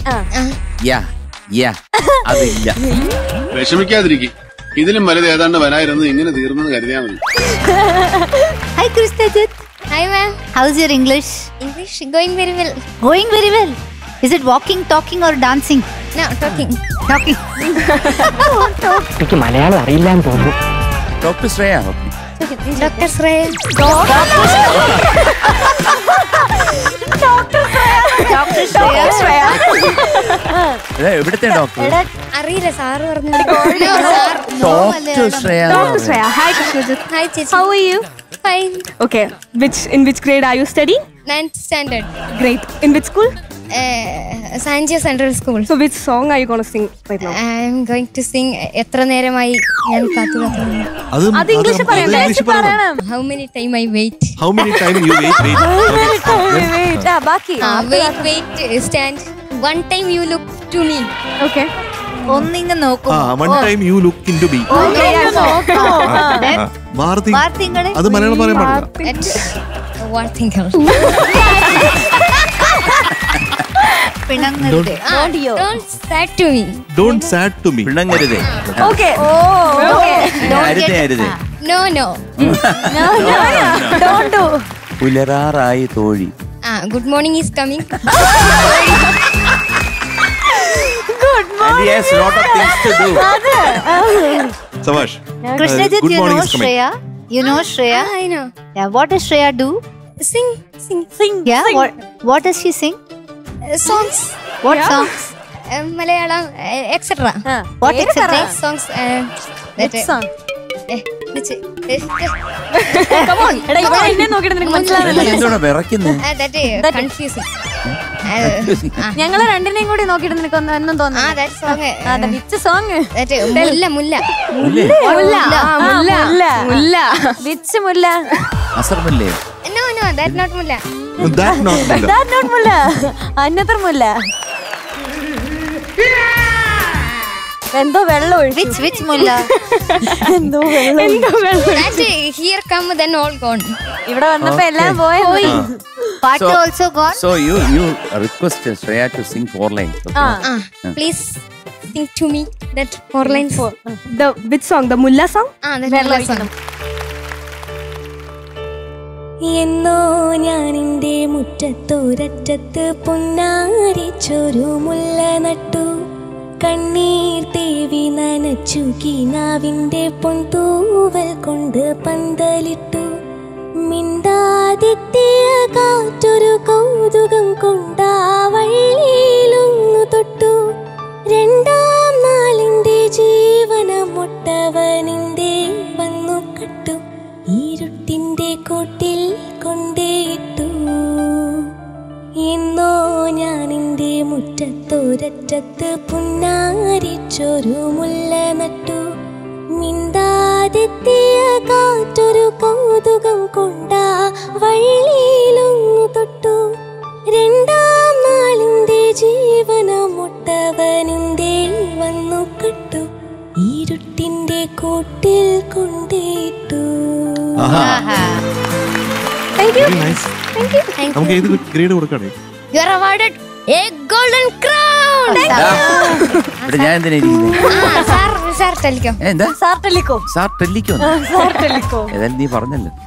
യാ യാ അതില്ല വിഷമിക്കാതിരിക്കും ഇതിലും വലുത് ഏതാണ്ട് വരായിരുന്നു ഇങ്ങനെ തീർന്നെന്ന് കരുതിയാൽ മതി Hi, Krishnajit. Hi, ma'am. How's your English? English going very well. Going very well. Is it walking, talking, or dancing? No, talking. Talking. എനിക്ക് മലയാളം അറിയില്ല എന്ന് തോന്നുന്നു doctor Shreya Dr. Shrey. Dr. Shreya. ഇത് എവിടുത്തെ ഡോക്ടർ അറിയില്ല സാറ് പറഞ്ഞു No, sir. ഡോക്ടർ ശ്രേയ എന്ന് Dr. പറയുന്നത്. Shreya. Hi, Krishnajit. Hi, ചേച്ചി. How are you? Fine. Okay. Which in which grade are you studying? Ninth standard. Great. In which school? Uh, Sanjay Central School. So which song are you gonna sing right now? I'm going to sing എത്ര നേരമായി ഞാൻ കാത്തു കാത്തു നിന്നു. അത് അത് English പറയണം English പറയണം How many time I wait? How many time you wait ബാക്കി Ah, wait, wait, stand. One time you look to me. Okay ഒന്നിങ്ങ് നോക്കും ആ one time you look in to be Bharathi വാർത്തിങ്ങളെ അത് മലയാളം പറയാൻ പാടില്ല At what thing else? പിണങ്ങരുത് Ah, don't sad to me. Don't sad to me പിണങ്ങരുതേ ഓക്കെ അരുതേ അരുതേ No, no. ഡോണ്ട് ഡു പുലരാറായി തോഴി Ah, good morning is coming. And he has lot of things to do. സവാഷ് Krishnajit, good you morning know is coming. Shreya? You know Shreya? Ah, I know. Yeah, what does Shreya do? Sing, sing. Yeah, what what does she sing? Uh, songs. What songs? Uh, Malayalam, uh, etc. What etc. Nice songs. Uh, that, song? Eh, which, eh, Come on. എടാ ഇവിടെ എന്നെ നോക്കിയിട്ട് നിനക്ക് മനസ്സിലാവില്ല നീ എന്തുവാ വിറയ്ക്കുന്നത് uh, that uh, confusing. Uh, ah, ഞങ്ങളെ രണ്ടിനെയും കൂടി നോക്കിയിട്ട് നിനക്ക് ഒന്നും ഒന്നും ah, തോന്നുന്നു that song. Uh, അതെ വിച്ച് സോങ് that uh, മുല്ല മുല്ല ഇല്ലേ? മുല്ല മുല്ല വിച്ച് മുല്ല അസർമല്ലേ no no that not മുല്ല That not good. That not മുല്ല അന്നത്ര മുല്ല എന്തോ വെള്ളം ഒഴിച്ചു Which which mulla? എന്തോ വെള്ളം എന്തോ വെള്ളം that uh, here come then all gone ഇവിടെ വന്നപ്പോ എല്ലാം പോയി Part So- also gone. So you you request Shreya to sing four lines. Okay? ah please sing to me that four lines the which song the മുല്ല song ah that മുല്ല song എന്നോ ഞാനിന്റെ മുറ്റത്തൊരറ്റത്ത് പൊന്നാരിച്ചൊരു മുല്ല നട്ടു കണ്ണീർ തേവി നനച്ചു കിനാവിന്റെ പൊൻതൂവൽ കൊണ്ട് പന്തലിട്ടു മിണ്ടാതിത്തിയ കാറ്റൊരു കൗതുകം കൊണ്ടാ വള്ളിയിലൊന്നു തൊട്ടു രണ്ടാം നാളിന്റെ ജീവനമൊട്ടവനിന്റെ വന്നു കട്ടു ഇരുട്ടിന്റെ കോട്ടിൽ കൊണ്ടേയിട്ടു എന്നോ ഞാനിന്റെ മുറ്റത്തൊരറ്റത്ത് പുന്നാരിച്ചൊരു മുല്ല നട്ടു മിണ്ടാതെത്തിയ കാറ്റൊരു കൗതുകം കൊണ്ടാ വള്ളിയിലൊന്നു തൊട്ടു രണ്ടാം നാളിന്റെ ജീവനമൊട്ടവനിന്റെ വന്നു കട്ടു ഇരുട്ടിന്റെ കോട്ടിൽ കൊണ്ടേയിട്ടു Very nice. നമുക്ക് ഏത് ഗ്രേഡ് കൊടുക്കണേ you are awarded a golden crown ഇവിടെ ഞാൻ എന്തിനാ ഇരിക്കുന്നത് ah sir sir ടെലിക്കോ ഏ, എന്താ സാർട്ടലിക്കോ സാർ ടെല്ലിക്കോ സാർട്ടലിക്കോ ഏതായാലും നീ പറഞ്ഞല്ലോ